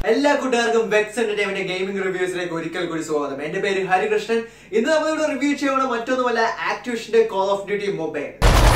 എല്ലാ കൂട്ടുകാർക്കും വെക്സ് entertainment gaming റിവ്യൂസിലേക്ക് ഒരിക്കൽ കൂടി സ്വാഗതം എന്റെ പേര് ഹരികൃഷ്ണൻ ഇന്ന് നമ്മളിവിടെ റിവ്യൂ ചെയ്യണം മറ്റൊന്നുമല്ല ആക്ടിവിഷന്റെ കോൾ ഓഫ് ഡ്യൂട്ടി മൊബൈൽ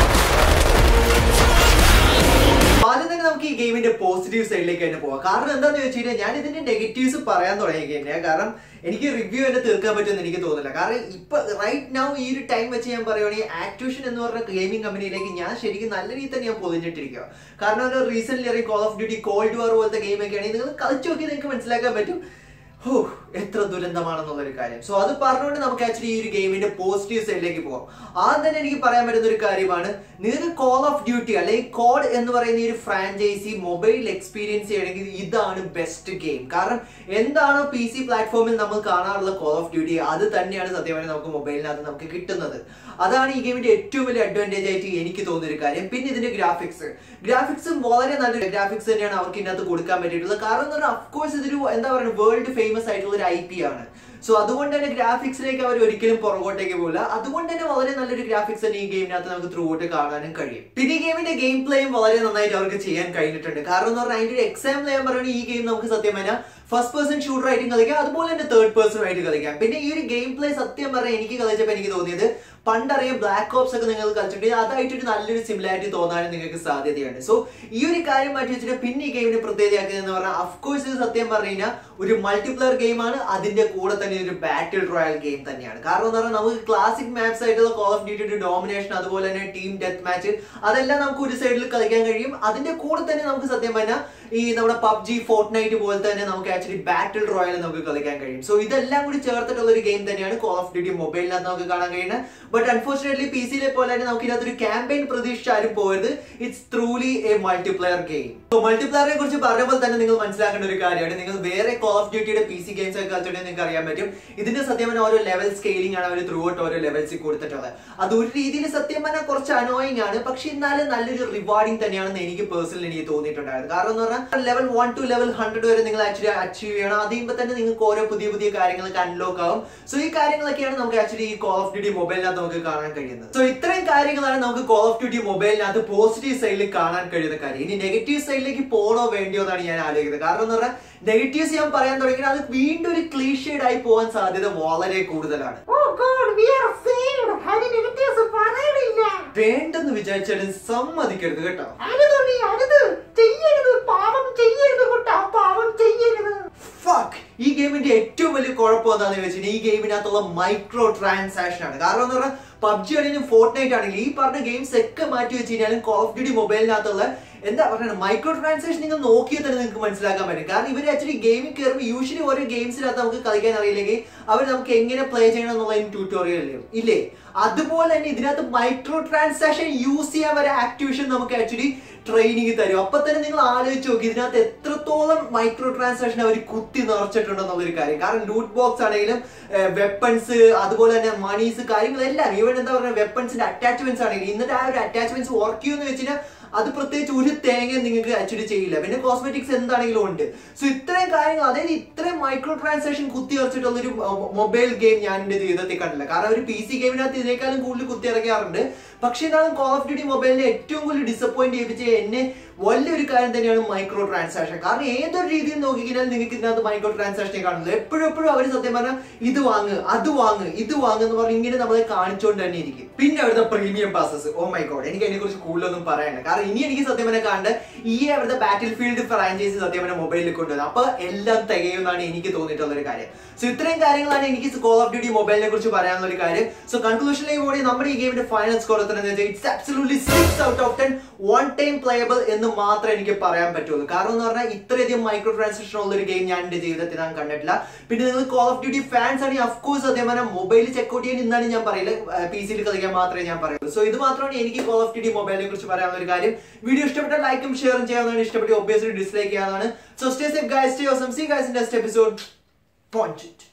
ആദ്യം തന്നെ നമുക്ക് ഈ ഗെയിമിന്റെ പോസിറ്റീവ് സൈഡിലേക്ക് തന്നെ പോവാം കാരണം എന്താന്ന് വെച്ച് കഴിഞ്ഞാൽ ഞാൻ ഇതിന്റെ നെഗറ്റീവ്സ് പറയാൻ തുടങ്ങി കഴിഞ്ഞാൽ കാരണം എനിക്ക് റിവ്യൂ തന്നെ തീർക്കാൻ പറ്റുമെന്ന് എനിക്ക് തോന്നുന്നില്ല കാരണം ഇപ്പൊ റൈറ്റ് നൗ ഈ ഒരു ടൈം വെച്ച് ഞാൻ പറയുവാണെങ്കിൽ ആക്ടിവിഷൻ എന്ന് പറഞ്ഞ ഗെയിമിംഗ് കമ്പനിയിലേക്ക് ഞാൻ ശരിക്കും നല്ല രീതിയിൽ തന്നെ ഞാൻ പൊതിഞ്ഞിട്ടിരിക്കുക കാരണം ഒരു റീസെന്റ് ഇറങ്ങി call of duty cold war പോലത്തെ ഗെയിമൊക്കെ ആണെങ്കിൽ നിങ്ങൾ കളിച്ചു നോക്കി നിങ്ങൾക്ക് മനസ്സിലാക്കാൻ പറ്റും ഹോ എത്ര ദുരന്തമാണെന്നുള്ള ഒരു കാര്യം സോ അത് പറഞ്ഞുകൊണ്ട് നമുക്ക് ആക്ച്വലി ഈ ഒരു ഗെയിമിന്റെ പോസിറ്റീവ് സൈഡിലേക്ക് പോകാം ആദ്യം തന്നെ എനിക്ക് പറയാൻ പറ്റുന്ന ഒരു കാര്യമാണ് നിങ്ങൾക്ക് കോൾ ഓഫ് ഡ്യൂട്ടി അല്ലെങ്കിൽ കോഡ് എന്ന് പറയുന്ന ഈ ഒരു ഫ്രാഞ്ചൈസി മൊബൈൽ എക്സ്പീരിയൻസ് ചെയ്യണമെങ്കിൽ ഇതാണ് ബെസ്റ്റ് ഗെയിം കാരണം എന്താണോ പി സി പ്ലാറ്റ്ഫോമിൽ നമ്മൾ കാണാറുള്ള കോൾ ഓഫ് ഡ്യൂട്ടി അത് തന്നെയാണ് സത്യമായി നമുക്ക് മൊബൈലിനകത്ത് നമുക്ക് കിട്ടുന്നത് അതാണ് ഈ ഗെയിമിന്റെ ഏറ്റവും വലിയ അഡ്വാൻറ്റേജ് ആയിട്ട് എനിക്ക് തോന്നിയ ഒരു കാര്യം പിന്നെ ഇതിന്റെ ഗ്രാഫിക്സ് ഗ്രാഫിക്സും വളരെ നല്ലൊരു ഗ്രാഫിക്സ് തന്നെയാണ് അവർക്ക് ഇതിനകത്ത് കൊടുക്കാൻ പറ്റിയിട്ടുള്ളത് കാരണം എന്ന് പറഞ്ഞാൽ അഫ്കോഴ്സ് ഇതൊരു എന്താ പറയുക വേൾഡ് ഫേമസ് ആയിട്ടുള്ള ഒരു ഐ പി ആണ് സോ അതുകൊണ്ട് തന്നെ ഗ്രാഫിക്സിലേക്ക് അവർ ഒരിക്കലും പുറകോട്ടേക്ക് പോകില്ല അതുകൊണ്ട് തന്നെ വളരെ നല്ലൊരു ഗ്രാഫിക്സ് തന്നെ ഈ ഗെയിമിനകത്ത് നമുക്ക് ത്രൂ ഔട്ട് കാണാനും കഴിയും പിന്നെ ഈ ഗെയിമിന്റെ ഗെയിം പ്ലേയും വളരെ നന്നായിട്ട് അവർക്ക് ചെയ്യാൻ കഴിഞ്ഞിട്ടുണ്ട് കാരണം എന്ന് പറഞ്ഞാൽ അതിന്റെ ഒരു എക്സാമ്പിൾ ഞാൻ പറയുന്നത് ഈ ഗെയിം നമുക്ക് സത്യം പറഞ്ഞാൽ ഫസ്റ്റ് പേഴ്സൺ ഷൂട്ടർ ആയിട്ടും കളിക്കാം അതുപോലെ തന്നെ തേർഡ് പേഴ്സൺ ആയിട്ട് കളിക്കാം പിന്നെ ഈ ഒരു ഗെയിം പ്ലേ സത്യം പറഞ്ഞാൽ എനിക്ക് കളിച്ചപ്പോൾ എനിക്ക് തോന്നിയത് പണ്ടറിയാം ബ്ലാക്ക് ഓപ്സ് ഒക്കെ നിങ്ങൾ കളിച്ചിട്ടുണ്ടെങ്കിൽ അതായിട്ടൊരു നല്ലൊരു സിമിലാരിറ്റി തോന്നാനും നിങ്ങൾക്ക് സാധ്യതയുണ്ട് സോ ഈ ഒരു കാര്യം മാറ്റി വെച്ചിട്ട് പിന്നെ ഈ ഗെയിമിനെ പ്രത്യേകതയാക്കുന്നത് പറഞ്ഞാൽ അഫ്കോഴ്സ് ഇത് സത്യം പറഞ്ഞു കഴിഞ്ഞാൽ ഒരു മൾട്ടിപ്ലെയർ ഗെയിമാണ് അതിന്റെ കൂടെ തന്നെ ഒരു ബാറ്റിൽ റോയൽ ഗെയിം തന്നെയാണ് കാരണം എന്ന് പറഞ്ഞാൽ നമുക്ക് ക്ലാസിക് മാപ്സ് ആയിട്ടുള്ള കോൾ ഓഫ് ഡ്യൂട്ടി ഡോമിനേഷൻ അതുപോലെ തന്നെ ടീം ഡെത്ത് മാച്ച് അതെല്ലാം നമുക്ക് ഒരു സൈഡിൽ കളിക്കാൻ കഴിയും അതിന്റെ കൂടെ തന്നെ നമുക്ക് സത്യം പറഞ്ഞാൽ ഈ നമ്മുടെ പബ്ജി ഫോർട്ട് നൈറ്റ് പോലെ തന്നെ നമുക്ക് ആക്ച്വലി ബാറ്റിൽ റോയൽ നമുക്ക് കളിക്കാൻ കഴിയും സോ ഇതെല്ലാം കൂടി ചേർത്തിട്ടുള്ള ഒരു ഗെയിം തന്നെയാണ് കോൾ ഓഫ് ഡ്യൂട്ടി മൊബൈലിനകത്ത് നമുക്ക് കാണാൻ കഴിയുന്നത് ബട്ട് അൺഫോർച്ചുനേറ്റ്ലി പി സിയിലെ പോലെ തന്നെ നമുക്ക് ഇതിനകത്തൊരു ക്യാമ്പയിൻ പ്രതീക്ഷിച്ചാലും പോയത് it's truly a multiplayer game so മൾട്ടിപ്ലെയറിനെ കുറിച്ച് പറഞ്ഞപ്പോൾ തന്നെ നിങ്ങൾ മനസ്സിലാക്കേണ്ട ഒരു കാര്യമാണ് നിങ്ങൾ വേറെ കോൾ ഓഫ് ഡ്യൂട്ടിയുടെ പി സി ഗെയിംസ് ഒക്കെ കളിച്ചിട്ടുണ്ടെങ്കിൽ നിങ്ങൾക്ക് അറിയാൻ പറ്റും ഇതിന്റെ സത്യം പറഞ്ഞാൽ ഓരോ ലെവൽ സ്കെയിലിംഗ് ആണ് അവർ ത്രൂ ഔട്ട് ഓരോ ലെവൽസിൽ കൊടുത്തിട്ടുള്ളത് അത് ഒരു രീതിയിൽ സത്യം പറഞ്ഞാൽ കുറച്ച് അനോയിങ് ആണ് പക്ഷെ എന്നാലും നല്ലൊരു റിവാർഡിംഗ് തന്നെയാണെന്ന് എനിക്ക് പേഴ്സണലി എനിക്ക് തോന്നിയിട്ടുണ്ടായിരുന്നു കാരണം എന്ന് പറഞ്ഞാൽ level one two level hundred വരെ നിങ്ങൾ ആക്ച്വലി അച്ചീവ് ചെയ്യണം അത് കഴിയുമ്പോൾ തന്നെ നിങ്ങൾക്ക് ഓരോ പുതിയ പുതിയ കാര്യങ്ങളൊക്കെ അൺലോക്ക് ആവും സോ ഈ കാര്യങ്ങളൊക്കെയാണ് നമുക്ക് ആക്ച്വലി ഈ കോൾ ഓഫ് ഡ്യൂട്ടി മൊബൈലിനകത്ത് നമുക്ക് കാണാൻ കഴിയുന്നത് സോ ഇത്രയും കാര്യങ്ങളാണ് നമുക്ക് കോൾ ഓഫ് ഡ്യൂട്ടി മൊബൈലിനകത്ത് പോസിറ്റീവ് സൈഡിൽ കാണാൻ കഴിയുന്ന കാര്യം ഇനി നെഗറ്റീവ് സൈഡിലേക്ക് പോകണോ വേണ്ടിയോ എന്നാണ് ഞാൻ ആലോചിക്കുന്നത് കാരണം എന്ന് പറഞ്ഞാൽ നെഗറ്റീവ്സ് ഞാൻ പറയാൻ തുടങ്ങിയാൽ അത് വീണ്ടും ഒരു ക്ലീഷേഡ് ആയി പോകാൻ സാധ്യത വളരെ കൂടുതലാണ് Oh God, we are saved. Hari negatives പറയണില്ല വേണ്ടെന്ന് വിചാരിച്ചാലും സമ്മതിക്കരുത് കേട്ടോ അരുത് അരുത് ചെയ്യരുത് പാവം ചെയ്യരുത് കുട്ടാ പാവം ചെയ്യരുത് ഫക്ക് ഈ ഗെയിമിന്റെ ഏറ്റവും വലിയ കുഴപ്പം എന്താണെന്ന് വെച്ചാൽ ഈ ഗെയിമിനകത്തുള്ള മൈക്രോ ട്രാൻസാക്ഷൻ ആണ് കാരണം എന്ന് പറഞ്ഞാൽ പബ്ജി ആണെങ്കിലും ഫോർട്ട് നൈറ്റ് ആണെങ്കിലും ഈ പറഞ്ഞ ഗെയിംസ് ഒക്കെ മാറ്റി വെച്ച് കഴിഞ്ഞാലും കോൾ ഓഫ് ഡ്യൂട്ടി മൊബൈലിനകത്തുള്ള എന്താ പറയുക മൈക്രോ ട്രാൻസാക്ഷൻ നിങ്ങൾ നോക്കിയാൽ തന്നെ നിങ്ങൾക്ക് മനസ്സിലാക്കാൻ പറ്റും കാരണം ഇവർ ആക്ച്വലി ഗെയിമിൽ കയറുമ്പോൾ യൂഷ്വലി ഓരോ ഗെയിംസിനകത്ത് നമുക്ക് കളിക്കാൻ അറിയില്ലെങ്കിൽ അവർ നമുക്ക് എങ്ങനെ പ്ലേ ചെയ്യണം എന്നുള്ള ട്യൂട്ടോറിയൽ ഇല്ലേ അതുപോലെ തന്നെ ഇതിനകത്ത് മൈക്രോ ട്രാൻസാക്ഷൻ യൂസ് ചെയ്യാൻ വരെ ആക്ടിവിഷൻ നമുക്ക് ആക്ച്വലി ട്രെയിനിങ് തരും അപ്പൊ തന്നെ നിങ്ങൾ ആലോചിച്ച് നോക്കി ഇതിനകത്ത് എത്രത്തോളം മൈക്രോ ട്രാൻസാക്ഷൻ അവർ കുത്തി നിറച്ചിട്ടുണ്ടെന്നുള്ളൊരു കാര്യം കാരണം ലൂട്ട് ബോക്സ് ആണെങ്കിലും വെപ്പൺസ് അതുപോലെ തന്നെ മണീസ് കാര്യങ്ങളെല്ലാം ഈവൻ എന്താ പറയുക വെപ്പൺസിന്റെ അറ്റാച്ച്മെന്റ്സ് ആണെങ്കിലും ഇന്നത്തെ ആ ഒരു അറ്റാച്ച്മെന്റ്സ് വർക്ക് ചെയ്യുമെന്ന് വെച്ച് അത് പ്രത്യേകിച്ച് ഒരു തേങ്ങ നിങ്ങൾക്ക് ആക്ച്വലി ചെയ്യില്ല പിന്നെ കോസ്മെറ്റിക്സ് എന്താണെങ്കിലും ഉണ്ട് സോ ഇത്രയും കാര്യങ്ങൾ അതായത് ഇത്രയും മൈക്രോ ട്രാൻസാക്ഷൻ കുത്തി ഇറച്ചിട്ടുള്ള ഒരു മൊബൈൽ ഗെയിം ഞാൻ എന്റെ ജീവിതത്തിൽ കണ്ടില്ല കാരണം ഒരു പി സി ഗെയിമിനകത്ത് ഇതിനേക്കാളും കൂടുതൽ കുത്തി ഇറക്കാറുണ്ട് പക്ഷേ എന്നാലും കോൾ ഓഫ് ഡ്യൂട്ടി മൊബൈലിനെ ഏറ്റവും കൂടുതൽ ഡിസപ്പോയിന്റ് ചെയ്യിപ്പിച്ച എന്നെ വലിയൊരു കാര്യം തന്നെയാണ് മൈക്രോ ട്രാൻസാക്ഷൻ കാരണം ഏതൊരു രീതിയിൽ നോക്കിക്കഴിഞ്ഞാൽ നിങ്ങൾക്ക് ഇതിനകത്ത് മൈക്രോ ട്രാൻസാക്ഷനെ കാണുന്നത് എപ്പോഴും എപ്പോഴും അവർ സത്യം പറഞ്ഞാൽ ഇത് വാങ്ങ് അത് വാങ്ങ് ഇത് വാങ്ങ് എന്ന് പറഞ്ഞ് ഇങ്ങനെ നമ്മളെ കാണിച്ചുകൊണ്ട് തന്നെ ഇരിക്കും പിന്നെ അവിടുത്തെ premium passes oh my God എനിക്ക് അതിനെ കുറിച്ച് കൂടുതലൊന്നും പറയാനില്ല കാരണം ഇനി എനിക്ക് സത്യം പറഞ്ഞാൽ കാണേണ്ട ഈ അവിടുത്തെ ബാറ്റിൽ ഫീൽഡ് ഫ്രാഞ്ചൈസി സത്യം പറഞ്ഞാൽ മൊബൈലിൽ കൊണ്ടുവന്നത് അപ്പൊ എല്ലാം തികയുമെന്നാണ് എനിക്ക് തോന്നിയിട്ടുള്ള ഒരു കാര്യം സോ ഇത്രയും കാര്യങ്ങളാണ് എനിക്ക് കോൾ ഓഫ് ഡ്യൂട്ടി മൊബൈലിനെ കുറിച്ച് പറയാനുള്ള ഒരു കാര്യം സോ കൺക്ലൂഷനിലേക്ക് കൂടി നമ്മുടെ ഈ ഗെയിമിന്റെ ഫൈനൽ സ്കോർ എത്രയെന്ന് it's absolutely six out of ten one time playable എന്ന് മാത്രമേ എനിക്ക് പറയാൻ പറ്റുള്ളൂ കാരണം എന്ന് പറഞ്ഞാൽ ഇത്രയധികം മൈക്രോ ട്രാൻസാക്ഷൻ ഉള്ള ഒരു ഗെയിം ഞാൻ എന്റെ ജീവിതത്തിൽ ഞാൻ കണ്ടിട്ടില്ല പിന്നെ നിങ്ങൾ കോൾ ഓഫ് ഡ്യൂട്ടി ഫാൻസ് ആണെങ്കിൽ അഫ്കോഴ്സ് അതേപോലെ മൊബൈൽ ചെക്കൗട്ട് ചെയ്യാൻ ഇന്നാണ് ഞാൻ പറയില്ല പി സിയിൽ കളിക്കാൻ മാത്രമേ ഞാൻ പറയുള്ളൂ സോ ഇത് മാത്രമാണ് എനിക്ക് കോൾ ഓഫ് ഡ്യൂട്ടി മൊബൈലിനെ കുറിച്ച് പറയാനുള്ള ഒരു കാര്യം വീഡിയോ ഇഷ്ടപ്പെട്ട ലൈക്കും ഷെയറും ചെയ്യാവുന്നതാണ് ഇഷ്ടപ്പെട്ട് ഒബ്വിയസ്ലി ഡിസ്ലൈക്ക് ചെയ്യാവുന്നതാണ് so stay safe guys stay awesome see guys in next episode point